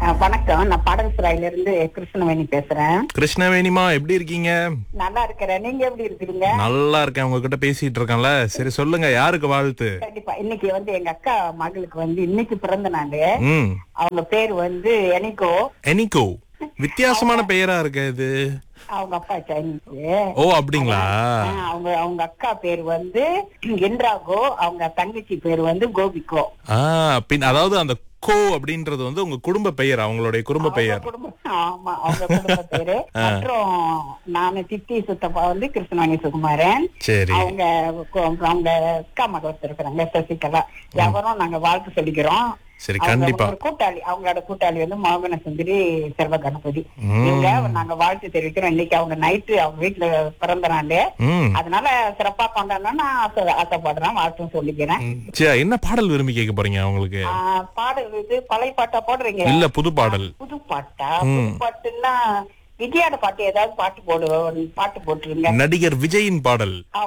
அஹ், வணக்கம் நான் பாடல்சுராயில இருந்து கிருஷ்ணவேணி பேசுறேன் கிருஷ்ணவேணிமா எப்படி இருக்கீங்க நல்லா இருக்கிறேன் நீங்க எப்படி இருக்கிறீங்க நல்லா இருக்கேன் உங்ககிட்ட பேசிட்டு இருக்கேன்ல சரி சொல்லுங்க யாருக்கு வாழ்த்து கண்டிப்பா இன்னைக்கு வந்து எங்க அக்கா மகளுக்கு வந்து இன்னைக்கு பிறந்த நாள் ம் அவங்க பேர் வந்து எனிகோ எனிகோ வித்தியாசமான பெயரா இருக்கு இது அவங்க அப்பா சைனீஸ் ஓ அப்படிங்களா ஆஹ், அவங்க அவங்க அக்கா பேர் வந்து இந்திராகோ அவங்க தங்கச்சி பேர் வந்து கோபிகோ ஆ பின் அதாவது அந்த கோ அப்படின்றது வந்து உங்க குடும்ப பெயர் அவங்களுடைய குடும்ப அவங்க பெயர் குடும்பம் ஆமா அவங்க குடும்ப பேரு மற்றும் நானு சித்தி சுத்தப்பா வந்து கிருஷ்ணவாணி சுகுமாரன் சரி அவங்க கு- அவங்க அக்கா மக ஒருத்தர் இருக்கிறாங்க சசிகலா எவரும் நாங்க வாழ்த்து சொல்லிக்கிறோம் சரி அவங்க கண்டிப்பா ஒரு கூட்டாளி அவங்களோட கூட்டாளி வந்து மோகன சுந்தரி செல்வ கணபதி ம். இவங்க நாங்க வாழ்த்து தெரிவிக்கிறோம் இன்னைக்கு அவங்க நைட்டு அவங்க வீட்டுல பிறந்த நாள் ம் அதனால சிறப்பா கொண்டாடணும் நான் ஆசை ஆசைப்படுறேன் வாழ்த்தும் சொல்லிக்கிறேன் சரி என்ன பாடல் விரும்பி கேட்க போறீங்க அவங்களுக்கு ஆஹ் பாடல் இது பழைய பாட்டா போடுறீங்க இல்ல புது பாடல் புது பாட்டா புது பாட்டுன்னா விஜயோட பாட்டு ஏதாவது பாட்டு போடு பாட்டு போட்டுருங்க நடிகர் விஜயின் பாடல்